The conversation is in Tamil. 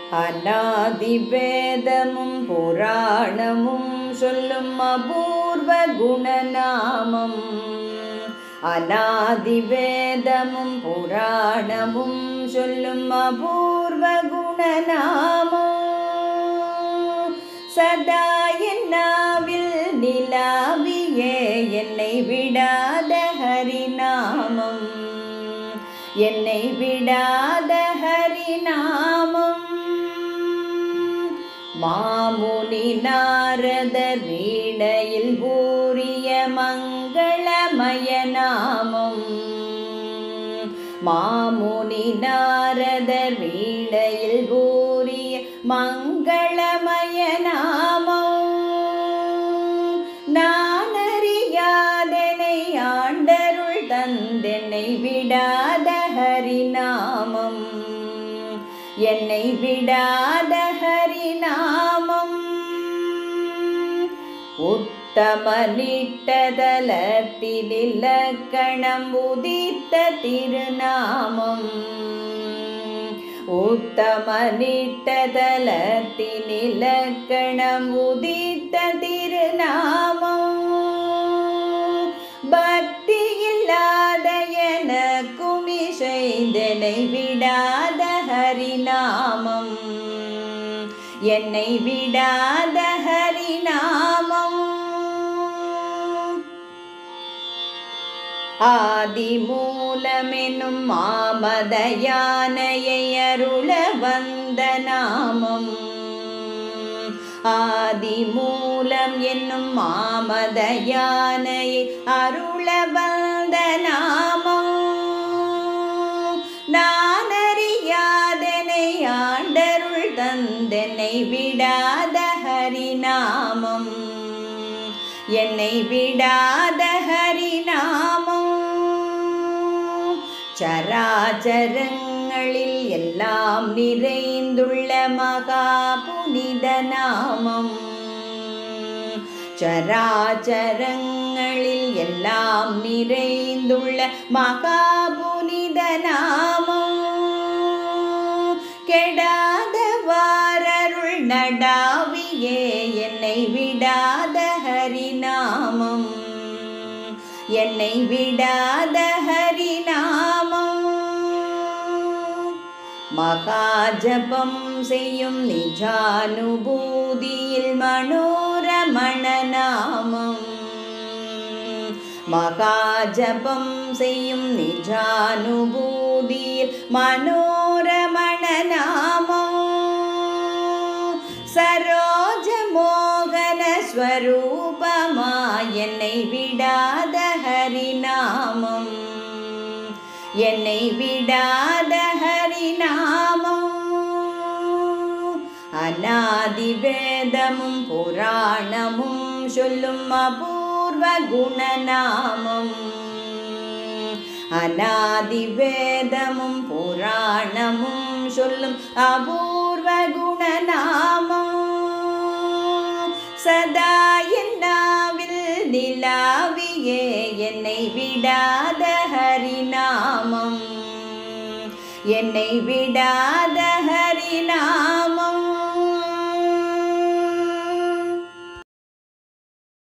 அநாதிவேதமும் புராணமும் சொல்லும் அபூர்வ குணநாமம் அநாதிவேதமும் புராணமும் சொல்லும் அபூர்வ குணநாமம் சதா என்னாவில் நிலாவியே என்னை விடாத ஹரிநாமம் என்னை விடாத ஹரிநாமம் மாமுனி நாரதர் வீணையில் ஊறிய மங்களமய நாமம் மாமுனி நாரதர் வீணையில் ஊறிய மங்களமய நாமம் நான் அறியாதனை ஆண்டருள் தந்தென்னை விடாத ஹரிநாமம் என்னை விடாத ஹரிநாமம் உத்தமனிட்டதலத்திலக்கணம் உதித்த திருநாமம் உத்தமனிட்டதலத்திலக்கணம் உதித்த திருநாமம் பக்தி இல்லாத எனக்கும் இசைந்தனை விடாத ஹரிநாமம் என்னை விடாத ஹரிநாமம் ஆதிமூலமெனும் மாமத யானையை அருள வந்த நாமம் ஆதிமூலம் என்னும் மாமத யானையை அருள வந்த நாமம் நான் அறியாதனை ஆண்டருள் தந்தனை விடாத ஹரிநாமம் என்னை விடாத ஹரிநாமம் சராச்சரங்களில் எல்லாம் நிறைந்துள்ள மகா புனித நாமம் சராச்சரங்களில் எல்லாம் நிறைந்துள்ள மகா புனித நாமம் கெடாத வாரருள் நடாவியே என்னை விடாத ஹரிநாமம் என்னை விடாத ஹரிநாமம் மகாஜபம் செய்யும் நிஜானுபூதியில் மனோரமண நாமம் மகாஜபம் செய்யும் நிஜானுபூதியில் மனோரமண நாமம் சரோஜ மோகன ஸ்வரூபமா என்னை விடாத ஹரிநாமம் என்னை விடாத ஹரிநாமம் அநாதி வேதமும் புராணமும் சொல்லும் அபூர்வ குணநாமம் அநாதி வேதமும் புராணமும் சொல்லும் அபூர்வ குணநாமம் சதா என்னாவில் நிலாவியே என்னை விடாத ஹரிநாமம் என்னை விடாத ஹரிநாமம்